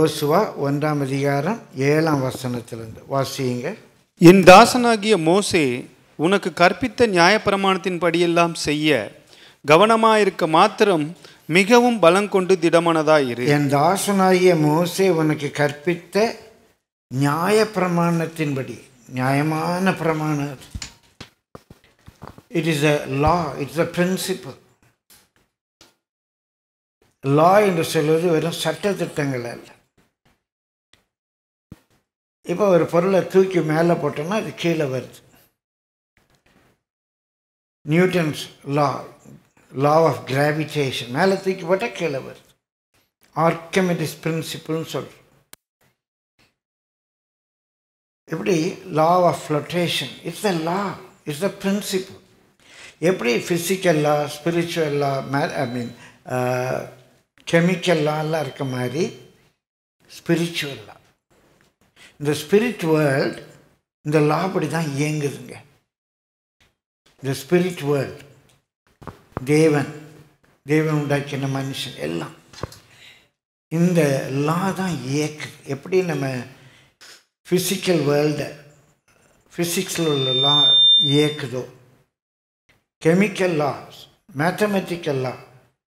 யோசுவா ஒன்றாம் அதிகாரம் ஏழாம் வசனத்திலிருந்து வாசியுங்க என் தாசனாகிய மோசே உனக்கு கற்பித்த நியாயப்பிரமாணத்தின்படியெல்லாம் செய்ய கவனமாயிருக்க மாத்திரம் மிகவும் பலங்கொண்டு திடமனதாயிரு என் தாசனாகிய மோசே உனக்கு கற்பித்த நியாய பிரமாணத்தின்படி நியாயமான பிரமாணம் it is a law it's a principle law என்று சொல்வது வெறும் சட்டத்திட்டங்கள் அல்ல இப்போ ஒரு பொருளை தூக்கி மேலே போட்டோம்னா அது கீழே வருது Newton's law law of gravitation மேலே தூக்கி போட்டால் கீழே வருது ஆர்கமெடிஸ் பிரின்சிபிள்னு சொல்கிறோம் எப்படி law of floatation it's the law it's the principle எப்படி physical law spiritual law may I mean chemical லாலாம் இருக்க மாதிரி ஸ்பிரிச்சுவல் லா இந்த ஸ்பிரிட் வேர்ல்ட் இந்த லா படி தான் இயங்குதுங்க இந்த ஸ்பிரிட் வேர்ல்ட் தேவன் தேவன் உண்டாக்கின மனுஷன் எல்லாம் இந்த லா தான் இயக்குது எப்படி நம்ம ஃபிசிக்கல் வேர்ல்டை ஃபிசிக்ஸில் உள்ள லா இயக்குதோ கெமிக்கல் லாஸ் மேத்தமெட்டிக்கல் லா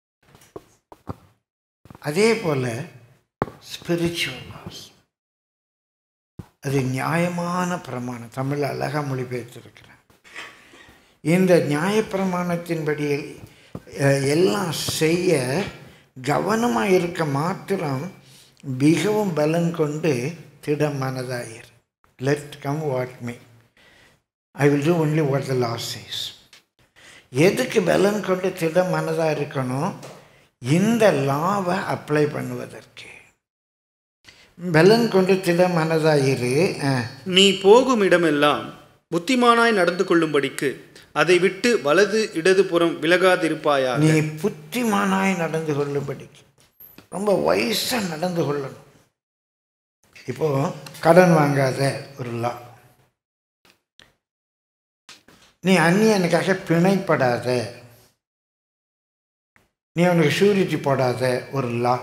அதே போல் ஸ்பிரிச்சுவல் லாஸ் அது நியாயமான பிரமாணம் தமிழ் அழகாக மொழிபெயர்த்திருக்கிறேன் இந்த நியாயப்பிரமாணத்தின்படி அஹ், எல்லாம் செய்ய கவனமாக இருக்க மாத்திரம் மிகவும் பலன் கொண்டு திடம் மனதாயிரு let come what me I will do only what the laws says எதுக்கு பலன் கொண்டு திடம் மனதாக இருக்கணும் இந்த லாவை அப்ளை பண்ணுவதற்கு பலன் கொண்டு திடம் மனதாயிரு அஹ், நீ போகும் இடமெல்லாம் புத்திமானாய் நடந்து கொள்ளும்படிக்கு அதை விட்டு வலது இடதுபுறம் விலகாதிருப்பாயாக நீ புத்திமானாய் நடந்து கொள்ளும்படிக்கு ரொம்ப வயசாக நடந்து கொள்ளணும் இப்போ கடன் வாங்காத ஒரு லா நீ அந்நியனுக்காக பிணைப்படாத நீ அவனுக்கு ஷூரிட்டி போடாத ஒரு லா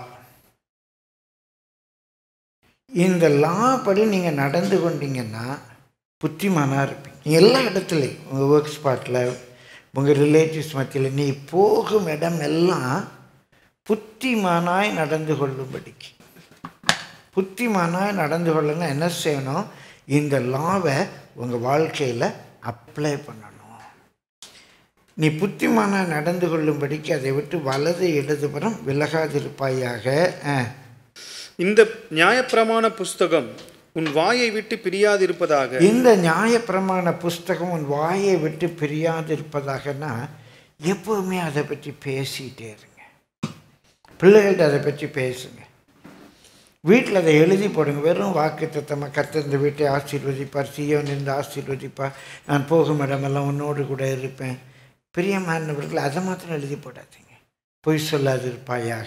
இந்த லா படி நீங்கள் நடந்து கொண்டீங்கன்னா புத்திமானாக இருப்பீங்க எல்லா இடத்துலையும் உங்கள் ஒர்க் ஸ்பாட்டில் உங்கள் ரிலேட்டிவ்ஸ் மத்தியில் நீ போகும் இடம் எல்லாம் புத்திமானாய் நடந்து கொள்ளும்படிக்கு புத்திமானாய் நடந்து கொள்ளணும் என்ன செய்யணும் இந்த லாவை உங்கள் வாழ்க்கையில் அப்ளை பண்ணணும் நீ புத்திமானாய் நடந்து கொள்ளும்படிக்கு அதை விட்டு வலது இடதுபுறம் விலகாதிருப்பாயாக அஹ். இந்த நியாயப்பிரமாண புஸ்தகம் உன் வாயை விட்டு பிரியாதிருப்பதாக இந்த நியாயப்பிரமாண புஸ்தகம் உன் வாயை விட்டு பிரியாதிருப்பதாகனா எப்போவுமே அதை பற்றி பேசிகிட்டே இருங்க பிள்ளைகள்கிட்ட அதை பற்றி பேசுங்க வீட்டில் அதை எழுதி போடுங்க வெறும் வாக்கு தத்தமாக கத்த இந்த வீட்டை ஆசீர்வதிப்பார் சியோன் இருந்து ஆசீர்வதிப்பார் நான் போகும் இடமெல்லாம் உன்னோடு கூட இருப்பேன் பிரியமானவர்கள் அதை மாத்திரம் எழுதி போடாதீங்க பொய் சொல்லாதிருப்பாயாக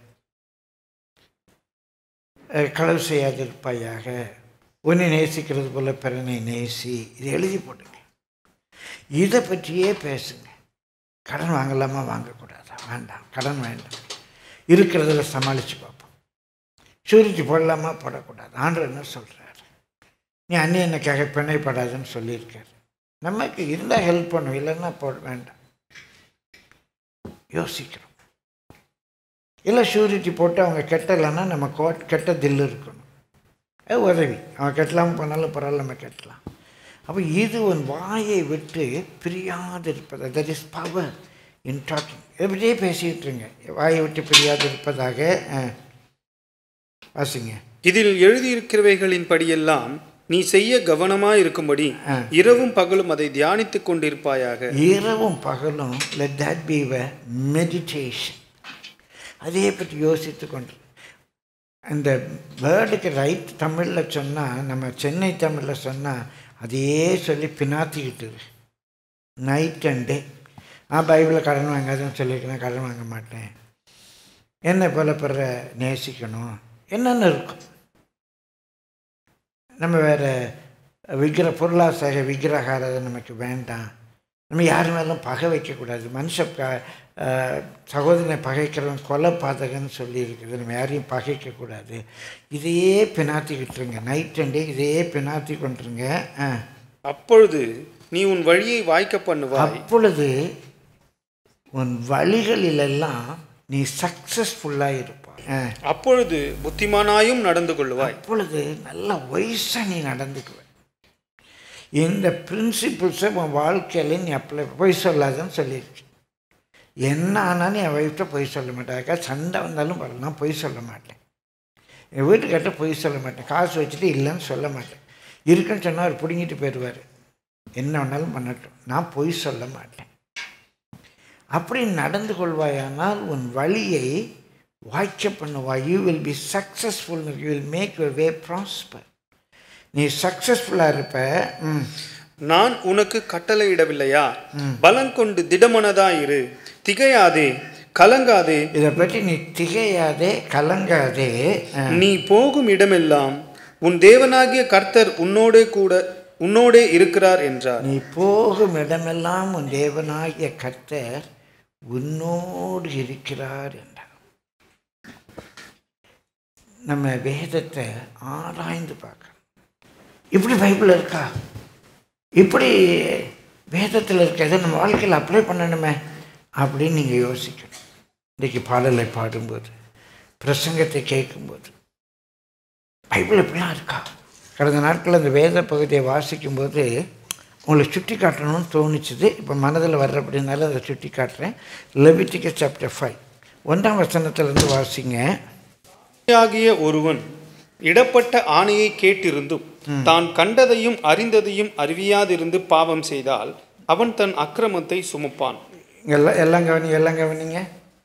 அஹ், களவு செய்யாதிருப்பாயாக உன்னை நேசிக்கிறது போல பிறனை நேசி இதை எழுதி போடுங்க இதை பற்றியே பேசுங்க கடன் வாங்கலாமா வாங்கக்கூடாதா வேண்டாம் கடன் வேண்டாம் இருக்கிறதுல சமாளித்து பார்ப்போம் ஷூரிட்டி போடலாமா போடக்கூடாது ஆண்டவர் என்ன சொல்கிறாரு நீ அந்நியனுக்காக பிணைப்படாதுன்னு சொல்லியிருக்காரு நமக்கு இருந்தால் ஹெல்ப் பண்ணும் இல்லைன்னா போட வேண்டாம் யோசிக்கிறோம் இல்லை ஷூரிட்டி போட்டு அவங்க கெட்டலைன்னா நம்ம கோட் கெட்ட தில்லு இருக்கணும் அது உதவி அவன் கெட்டலாமல் போனாலும் பரவாயில்ல நம்ம கெட்டலாம் அப்போ இது உன் வாயை விட்டு பிரியாது இருப்பது that is power in talking எப்படியே பேசிகிட்டு இருங்க வாயை விட்டு பிரியாது இருப்பதாக அஹ், வாசிங்க இதில் எழுதியிருக்கிறவைகளின் படியெல்லாம் நீ செய்ய கவனமாய் இருக்கும்படி ஆ. இரவும் பகலும் அதை தியானித்துக் கொண்டிருப்பாயாக இரவும் பகலும் லெட் தட் பி வ மெடிடேஷன் அதே பற்றி யோசித்து கொண்டு அந்த வேர்டுக்கு ரைட் தமிழில் சொன்னால் நம்ம சென்னை தமிழில் சொன்னால் அதையே சொல்லி பினாத்திக்கிட்டு இரு நைட் அண்ட் டே ஆ பைபிளில் கடன் வாங்காதுன்னு சொல்லியிருக்கேன் கடன் வாங்க மாட்டேன் என்ன போல பிற நேசிக்கணும் என்னென்ன இருக்கும் நம்ம வேறு விக்கிர பொருளாசக விக்கிரகாரதை நமக்கு வேண்டாம் நம்ம யார் மேலும் பகை வைக்கக்கூடாது மனுஷ ப அஹ், சகோதரனை பகைக்கிறவன் கொலை பாதகன்னு சொல்லியிருக்குது நம்ம யாரையும் பகைக்கக்கூடாது இதையே பினாத்திக்கிட்டுருங்க நைட் அண்ட் டே இதையே பினாத்தி கொண்டுருங்க ஆ அப்பொழுது நீ உன் வழியை வாய்க்க பண்ணுவாய் அப்பொழுது உன் வழிகளிலெல்லாம் நீ சக்ஸஸ்ஃபுல்லாக இருப்பாய் ஆ அப்பொழுது புத்திமானாயும் நடந்து கொள்ளுவாய் அப்பொழுது நல்ல வயசாக நீ நடந்துக்குவ இந்த பிரின்சிபிள்ஸை உன் வாழ்க்கையில் நீ அப்ளை பொய் சொல்லாதன்னு சொல்லியிருக்கு என்ன ஆனாலும் என் ஒய்ஃப்ட்ட பொய் சொல்ல மாட்டேன் அக்கா சண்டை வந்தாலும் பரவாயில்ல நான் பொய் சொல்ல மாட்டேன் என் வீட்டுக்கிட்ட பொய் சொல்ல மாட்டேன் காசு வச்சுட்டு இல்லைன்னு சொல்ல மாட்டேன் இருக்குன்னு சொன்னால் அவர் பிடுங்கிட்டு போயிடுவார் என்ன வேணாலும் பண்ணட்டும் நான் பொய் சொல்ல மாட்டேன் அப்படி நடந்து கொள்வாயானால் உன் வழியை வாய்க்க பண்ணுவாய் you will be successful you will make your way prosper நீ சக்ஸஸ்ஃபுல்லாக இருப்ப ம் நான் உனக்கு கட்டளையிடவில்லையா பலம் கொண்டு திடமனதாயிரு திகையாதே கலங்காதே இதை பற்றி நீ திகையாதே கலங்காதே ஆ, நீ போகும் இடமெல்லாம் உன் தேவனாகிய கர்த்தர் உன்னோடே கூட உன்னோடே இருக்கிறார் என்றார் நீ போகும் இடமெல்லாம் உன் தேவனாகிய கர்த்தர் உன்னோடு இருக்கிறார் என்றார் நம்ம வேதத்தை ஆராய்ந்து பார்க்கணும் இப்படி பைபிள் இருக்கா இப்படி வேதத்தில் இருக்கிறத நம்ம வாழ்க்கையில் அப்ளை பண்ணணுமே அப்படின்னு நீங்கள் யோசிக்கணும் இன்றைக்கி பாடலை பாடும்போது பிரசங்கத்தை கேட்கும்போது பைபிள் எப்படிலாம் இருக்கா கடந்த நாட்களில் அந்த வேத பகுதியை வாசிக்கும்போது உங்களை சுட்டி காட்டணும்னு தோணுச்சுது இப்போ மனதில் வர்றபடினால அதை சுட்டி காட்டுறேன் லெவிட்டிக்க சாப்டர் ஃபைவ் ஒன்றாம் வசனத்திலிருந்து வாசிங்க ஆகிய ஒருவன் இடப்பட்ட ஆணையை கேட்டிருந்தும் தான் கண்டதையும் அறிந்ததையும் அறிவியாதிருந்து பாவம் செய்தால் அவன் தன் அக்கிரமத்தை சுமப்பான் எல்லாம் எல்லாம் கவனிங்க எல்லாம் கவனிங்க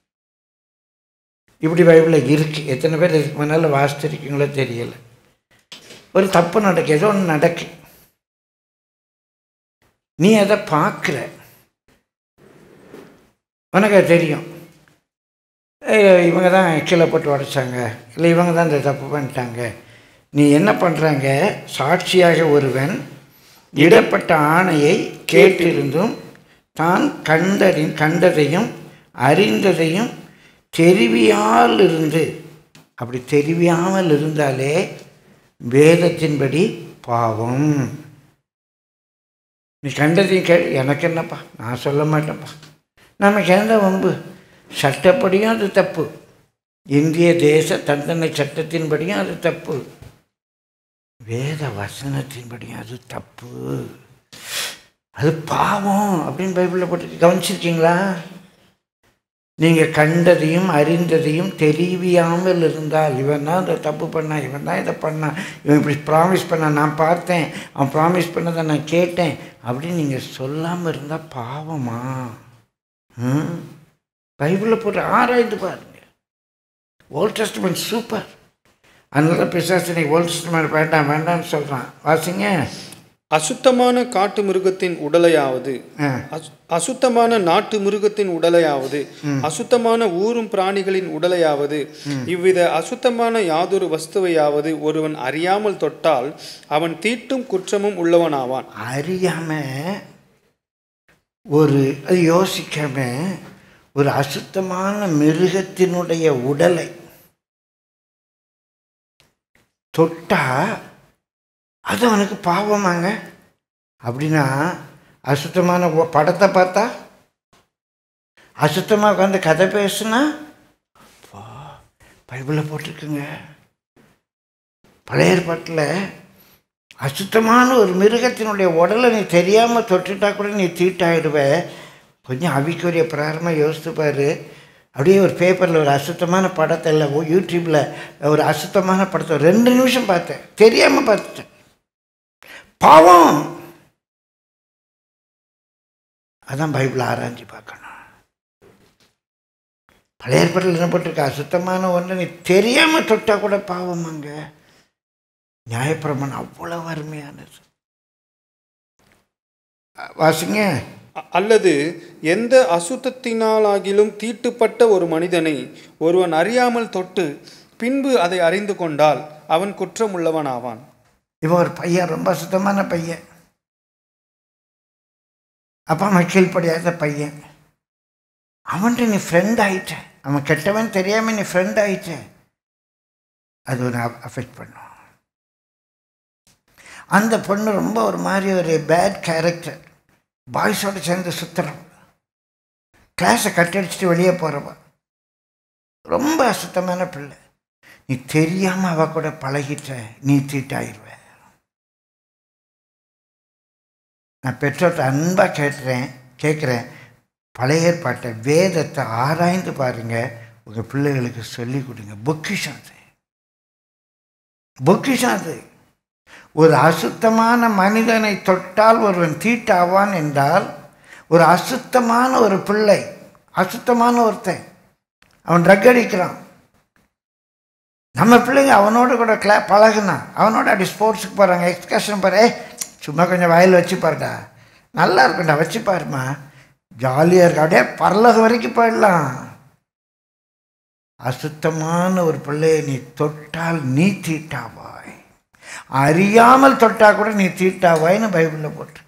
இப்படி பைபிளில் இருக்குது எத்தனை பேர் இதுக்கு முன்னால் வாசிச்சிருக்கீங்களோ தெரியல ஒரு தப்பு நடக்கு ஏதோ ஒன்று நடக்கு நீ அதை பார்க்குற உனக்கு அது தெரியும் ஏய், இவங்க தான் கீழே போட்டு உடைச்சாங்க இல்லை இவங்க தான் இந்த தப்பு பண்ணிட்டாங்க நீ என்ன பண்ணுறாங்க சாட்சியாக ஒருவன் இடப்பட்ட ஆணையை கேட்டிருந்தும் தான் கண்டறி கண்டதையும் அறிந்ததையும் தெரிவியால் இருந்து அப்படி தெரிவியாமல் இருந்தாலே வேதத்தின்படி பாவம் நீ கண்டதையும் கே எனக்கு என்னப்பா நான் சொல்ல மாட்டேன்ப்பா நமக்கு எந்த வம்பு சட்டப்படியும் அது தப்பு இந்திய தேச தண்டனை சட்டத்தின்படியும் அது தப்பு வேத வசனத்தின்படியும் அது தப்பு அது பாவம் அப்படின்னு பைபிளில் போட்டு கவனிச்சிருக்கீங்களா நீங்கள் கண்டதையும் அறிந்ததையும் தெரிவியாமல் இருந்தால் இவன் தான் இந்த தப்பு பண்ணான் இவன் தான் இதை பண்ணான் இவன் இப்படி ப்ராமிஸ் பண்ணான் நான் பார்த்தேன் அவன் ப்ராமிஸ் பண்ணதை நான் கேட்டேன் அப்படின்னு நீங்கள் சொல்லாமல் இருந்தால் பாவமா ம் பைபிளில் போட்டு ஆராய்ந்து பாருங்க ஓல்ட் டெஸ்ட்மெண்ட் சூப்பர் அதனால பிசாசினை ஓல்ட் டெஸ்ட்மெண்ட் வேண்டாம் வேண்டாம்னு சொல்கிறான் வாசிங்க அசுத்தமான காட்டு மிருகத்தின் உடலையாவது ஆ அசு- அசுத்தமான நாட்டு மிருகத்தின் உடலையாவது அசுத்தமான ஊரும் பிராணிகளின் உடலையாவது இவ்வித அசுத்தமான யாதொரு வஸ்துவையாவது ஒருவன் அறியாமல் தொட்டால் அவன் தீட்டும் குற்றமும் உள்ளவனாவான் அறியாம ஒரு அது யோசிக்காம ஒரு அசுத்தமான மிருகத்தினுடைய உடலை தொட்டா அது அவனுக்கு பாவமாங்க அப்படின்னா அசுத்தமான ஒ- படத்தை பார்த்தா அசுத்தமாக உட்காந்து கதை பேசுனா அப்பா, பைபிளில் போட்டிருக்குங்க பழைய ஏற்பாட்டில் அசுத்தமான ஒரு மிருகத்தினுடைய உடலை நீ தெரியாமல் தொட்டுட்டா கூட நீ தீட்டாயிடுவ கொஞ்சம் அவிக்குரிய பிராரமாக யோசித்து பாரு அப்படியே ஒரு பேப்பரில் ஒரு அசுத்தமான படத்தை இல்லை ஓ யூடியூப்பில் ஒரு அசுத்தமான படத்தை ஒரு ரெண்டு நிமிஷம் பார்த்தேன் தெரியாமல் பார்த்துட்டேன் பாவம் அதான் பைபிள் ஆராய்ஞ்சு பார்க்கணும் பழைய ஏற்பாட்டில் என்ன போட்டிருக்க அசுத்தமான ஒன்று நீ தெரியாமல் தொட்டா கூட பாவமாங்க நியாயப்பிரமாணம் அவ்வளவு அருமையானது அஹ் வாசிங்க அ- அல்லது எந்த அசுத்தத்தினாலாகிலும் தீட்டுப்பட்ட ஒரு மனிதனை ஒருவன் அறியாமல் தொட்டு பின்பு அதை அறிந்து கொண்டால் அவன் குற்றமுள்ளவனாவான் இவன் ஒரு பையன் ரொம்ப சுத்தமான பையன் அப்பா அம்மா கீழ்ப்படியாத பையன் அவன்கிட்ட நீ ஃப்ரெண்ட் ஆயிட்ட அவன் கெட்டவன் தெரியாமல் நீ ஃப்ரெண்ட் ஆயிட்ட அது ஒரு அஃபெக்ட் பண்ணும் அந்த பொண்ணு ரொம்ப ஒரு மாதிரி ஒரு பேட் கேரக்டர் பாய்ஸோடு சேர்ந்து சுற்றுறவ கிளாஸை கட்டடிச்சிட்டு வெளியே போகிறவ ரொம்ப அசுத்தமான பிள்ளை நீ தெரியாமல் அவ கூட பழகிட்ட நீ தீட்டாயிருவ நான் பெற்றோர்கிட்ட அன்பாக கேட்டுறேன் கேட்குறேன் பழைய ஏற்பாட்டை வேதத்தை ஆராய்ந்து பாருங்க உங்கள் பிள்ளைகளுக்கு சொல்லிக் கொடுங்க பொக்கிஷம் அது பொக்கிஷம் அது ஒரு அசுத்தமான மனிதனை தொட்டால் ஒருவன் தீட்டாவான் என்றால் ஒரு அசுத்தமான ஒரு பிள்ளை அசுத்தமான ஒருத்தன் அவன் ட்ரக் அடிக்கிறான் நம்ம பிள்ளைங்க அவனோட கூட கிளா பழகுனான் அவனோட அப்படி ஸ்போர்ட்ஸுக்கு போகிறாங்க எக்ஸ்கர்ஷன் பாரு ஏய், சும்மா கொஞ்சம் வயல் வச்சு பாருடா நல்லா இருக்கும்டா வச்சு பாருமா ஜாலியாக இருக்கு அப்படியே பரலோகம் வரைக்கும் போயிடலாம் அசுத்தமான ஒரு பிள்ளையை நீ தொட்டால் நீ தீட்டாவாய் அறியாமல் தொட்டா கூட நீ தீட்டாவாய்னு பைபிளில் போட்டிருக்கு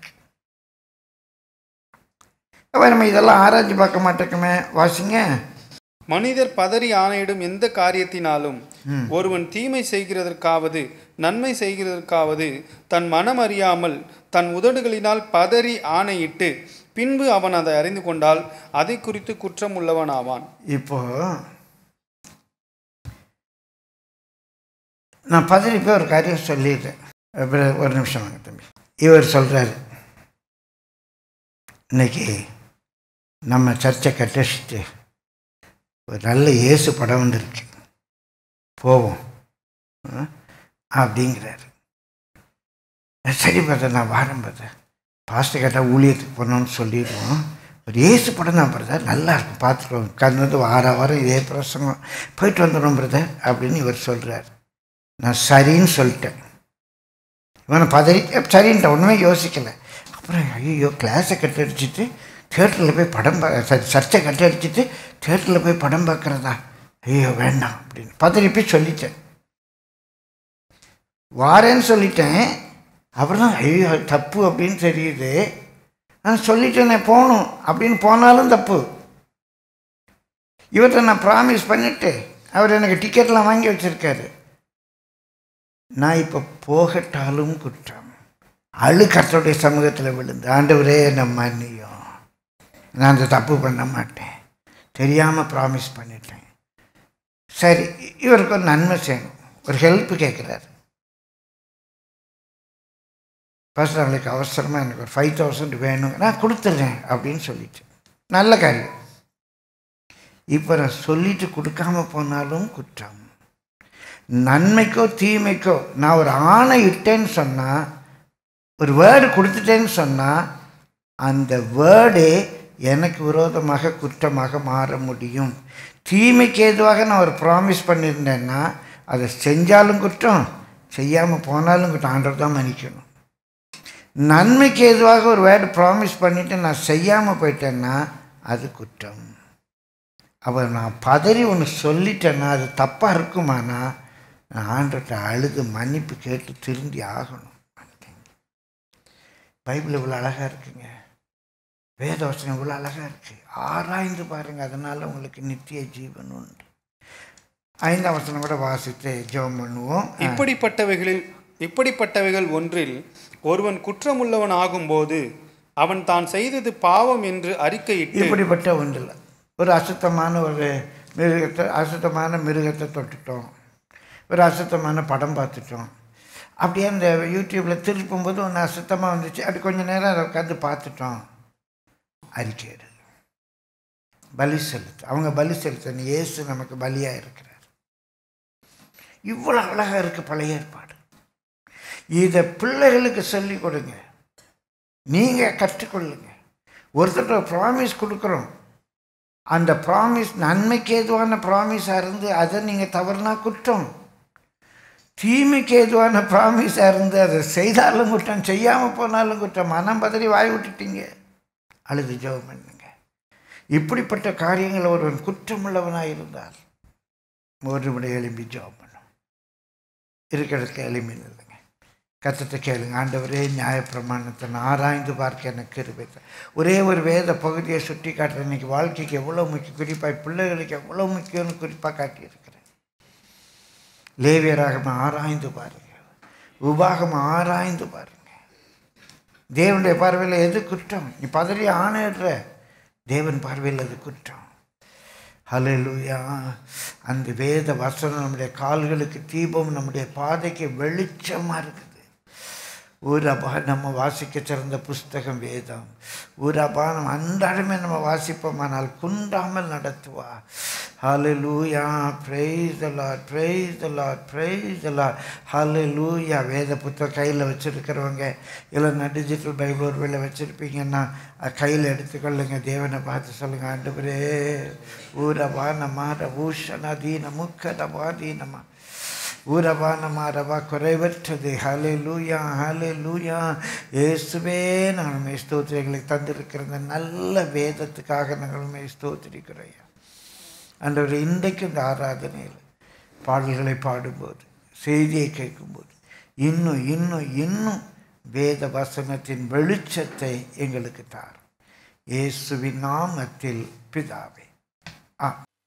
அப்ப நம்ம இதெல்லாம் ஆராய்ச்சி பார்க்க மாட்டேக்குமே வாசிங்க மனிதர் பதறி ஆணையிடும் எந்த காரியத்தினாலும் ஒருவன் தீமை செய்கிறதற்காவது நன்மை செய்கிறதற்காவது தன் மனம் அறியாமல் தன் உதடுகளினால் பதறி ஆணையிட்டு பின்பு அவன் அதை அறிந்து கொண்டால் அதை குறித்து குற்றம் உள்ளவனாவான் இப்போ நான் பதறி போய் ஒரு காரியம் சொல்லிடுறேன் அப்புறம் ஒரு நிமிஷம் வாங்க தம்பி இவர் சொல்கிறாரு இன்னைக்கு நம்ம சர்ச்சை கட்டடிச்சிட்டு ஒரு நல்ல இயேசு படம் வந்திருக்கு போவோம் ஆ? அப்படிங்கிறாரு சரி பார்த்தா நான் வாரம் பார்த்தேன் பாஸ்டர் கேட்டால் ஊழியத்துக்கு போனோம்னு சொல்லிடுவோம் ஒரு இயேசு படம் தான் பிரதர் நல்லா இருக்கும் பார்த்துருவோம் உட்காந்து வார வாரம் இதே பிரசங்கம் போயிட்டு வந்துடும் பிரதர் அப்படின்னு இவர் சொல்கிறார் நான் சரின்னு சொல்லிட்டேன் இவனை பதறி சரின்ட்ட ஒன்றுமே யோசிக்கலை அப்புறம் ஐயோ கிளாஸை கட்டடிச்சிட்டு தேட்டரில் போய் படம் பா சரி சர்ச்சை கட்டடிச்சிட்டு தேட்டரில் போய் படம் பார்க்குறதா ஐயோ வேண்டாம் அப்படின்னு பதறி போய் சொல்லிட்டேன் வாரேன்னு சொல்லிட்டேன் அப்புறம் தான் ஐயோ தப்பு அப்படின்னு தெரியுது நான் சொல்லிட்டேனே போகணும் அப்படின்னு போனாலும் தப்பு இவர்கிட்ட நான் ப்ராமிஸ் பண்ணிட்டு அவர் எனக்கு டிக்கெட்லாம் வாங்கி வச்சுருக்காரு நான் இப்போ போகட்டாலும் குற்றம் அழு கர்த்தருடைய சமூகத்தில் விழுந்து ஆண்டவரே நம்ம மன்னியும் நான் அந்த தப்பு பண்ண மாட்டேன் தெரியாமல் ப்ராமிஸ் பண்ணிட்டேன் சரி இவருக்கு ஒரு நன்மை செய்யணும் ஒரு ஹெல்ப் கேட்குறாரு ஃபர்ஸ்ட் அவளுக்கு அவசரமாக எனக்கு ஒரு ஃபைவ் தௌசண்ட் வேணும் நான் கொடுத்துட்றேன் அப்படின்னு சொல்லிட்டு நல்ல காரியம் இப்போ நான் சொல்லிட்டு கொடுக்காம போனாலும் குற்றம் நன்மைக்கோ தீமைக்கோ நான் ஒரு ஆணை இட்டேன்னு சொன்னால் ஒரு வேர்டு கொடுத்துட்டேன்னு சொன்னால் அந்த வேர்டே எனக்கு விரோதமாக குற்றமாக மாற முடியும் தீமைக்கு ஏதுவாக நான் ஒரு ப்ராமிஸ் பண்ணியிருந்தேன்னா அதை செஞ்சாலும் குற்றம் செய்யாமல் போனாலும் குற்றம் ஆண்டவர் தான் மன்னிக்கணும் நன்மைக்கு ஏதுவாக ஒரு வேர்டு ப்ராமிஸ் பண்ணிவிட்டு நான் செய்யாமல் போயிட்டேன்னா அது குற்றம் அப்போ நான் பதறி ஒன்று சொல்லிட்டேன்னா அது தப்பாக இருக்குமானா நான் ஆண்டர்கிட்ட அழுது மன்னிப்பு கேட்டு திருந்தி ஆகணும் பைபிள் இவ்வளோ அழகாக இருக்குங்க வேதவசனம் இவ்வளோ அழகாக இருக்குது ஆராய்ந்து பாருங்கள் அதனால் உங்களுக்கு நித்திய ஜீவன் உண்டு ஐந்தாம் வசனம் கூட வாசித்து ஜெபம் பண்ணுவோம் இப்படிப்பட்டவைகளில் இப்படிப்பட்டவைகள் ஒன்றில் ஒருவன் குற்றமுள்ளவன் ஆகும்போது அவன் தான் செய்தது பாவம் என்று அறிக்கையிட்டு இப்படிப்பட்ட ஒன்றில் ஒரு அசுத்தமான ஒரு மிருகத்தை அசுத்தமான மிருகத்தை தொட்டுட்டோம் ஒரு அசுத்தமான படம் பார்த்துட்டோம் அப்படியே அந்த யூடியூப்பில் திருப்பும்போது ஒன்று அசுத்தமாக வந்துச்சு அப்படி கொஞ்ச நேரம் அதை உட்காந்து பார்த்துட்டோம் அறிக்கையிடு பலி செலுத்து அவங்க பலி செலுத்தணும் இயேசு நமக்கு பலியாக இருக்கிறார் இவ்வளோ அழகாக இருக்குது பழைய ஏற்பாடு இதை பிள்ளைகளுக்கு சொல்லிக் கொடுங்க நீங்கள் கற்றுக்கொள்ளுங்க ஒருத்தர் ப்ராமிஸ் கொடுக்குறோம் அந்த ப்ராமிஸ் நன்மைக்கு ஏதுவான ப்ராமிஸாக இருந்து அதை நீங்கள் தவறுனா குற்றம் தீமைக்கு ஏதுவான ப்ராமிஸாக இருந்து அதை செய்தாலும் குற்றம் செய்யாமல் போனாலும் குற்றம் மனம் பதறி வாய் விட்டுட்டீங்க அழுது ஜெபம் பண்ணுங்க இப்படிப்பட்ட காரியங்கள் ஒருவன் குற்றமுள்ளவனாக இருந்தால் ஒரு விட எழும்பி ஜெபம் பண்ணும் இருக்கிறதுக்கு எளிமையில் இல்லைங்க கத்தத்தை கேளுங்க ஆண்டவரே நியாயப்பிரமாணத்தை நான் ஆராய்ந்து பார்க்க எனக்கு கிருபை தா. ஒரே ஒரு வேத பகுதியை சுட்டி காட்டுற இன்னைக்கு வாழ்க்கைக்கு எவ்வளோ முக்கியம் குறிப்பாக பிள்ளைகளுக்கு எவ்வளோ முக்கியம்னு குறிப்பாக காட்டியிருக்கிறேன் லேவியராகம ஆராய்ந்து பாருங்க உபாகம ஆராய்ந்து பாருங்க தேவனுடைய பார்வையில் எது குற்றம் நீ பதறி ஆணையிடுற தேவன் பார்வையில் அது குற்றம் ஹalleluya அந்த வேத வசனம் நம்முடைய கால்களுக்கு தீபம் நம்முடைய பாதைக்கு வெளிச்சமாக இருக்குது ஊரபா நம்ம வாசிக்க சிறந்த புஸ்தகம் வேதம் ஊரபா நம்ம அன்றாடமே நம்ம வாசிப்போமானால் குன்றாமல் நடத்துவா ஹalleluya praise the lord praise the lord praise the lord hallelujah வேத புத்தகம் கையில் வச்சுருக்கிறவங்க இல்லைன்னா டிஜிட்டல் பைபிள் ஒரு வேளை வச்சுருப்பீங்கன்னா கையில் எடுத்துக்கொள்ளுங்க தேவனை பார்த்து சொல்லுங்க ஆண்டவரே ஊரபா நம்ம ரபூஷண தீன முக்க ரபா தீனமா ஊரபா நம்ம ரபா குறைவற்றது ஹலே லூயா ஹலே லூயா இயேசுவே நாங்கள் உண்மை ஸ்தோத்திரிகளுக்கு தந்திருக்கிற இந்த நல்ல வேதத்துக்காக நாங்கள் உண்மை ஸ்தோத்திரிக்கிறோம் அன்றவர் இன்றைக்கு இந்த ஆராதனையில் பாடல்களை பாடும்போது செய்தியை கேட்கும்போது இன்னும் இன்னும் இன்னும் வேத வசனத்தின் வெளிச்சத்தை எங்களுக்கு தாரும் இயேசுவின் நாமத்தில் பிதாவே ஆ